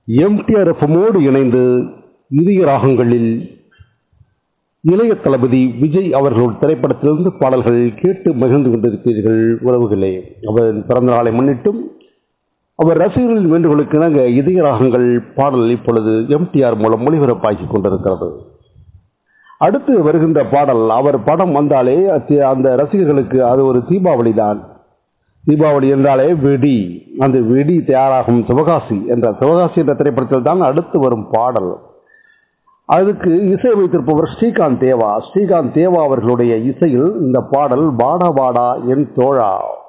MTR எஃப்எம்மோடு இணைந்து இதய ராகங்களில் இளைய தளபதி விஜய் அவர்கள் திரைப்படத்திலிருந்து பாடல்கள் கேட்டு மகிழ்ந்து கொண்டிருக்கிறீர்கள் உறவுகளே அவரின் பிறந்த நாளை முன்னிட்டும் அவர் ரசிகர்களின் வேண்டுகோளுக்கு இணங்க இதய ராகங்கள் பாடல் இப்பொழுது எம்டிஆர் மூலம் ஒளிபரப்பாக்கி கொண்டிருக்கிறது அடுத்து வருகின்ற பாடல் அவர் படம் வந்தாலே அத்தி- அந்த ரசிகர்களுக்கு அது ஒரு தீபாவளி தான் தீபாவளி என்றாலே வெடி அந்த வெடி தயாராகும் சிவகாசி என்ற சிவகாசி என்ற திரைப்படத்தில் தான் அடுத்து வரும் பாடல் அதுக்கு இசை வைத்திருப்பவர் ஸ்ரீகாந்த் தேவா ஸ்ரீகாந்த் தேவா அவர்களுடைய இசையில் இந்த பாடல் பாடா பாடா என் தோழா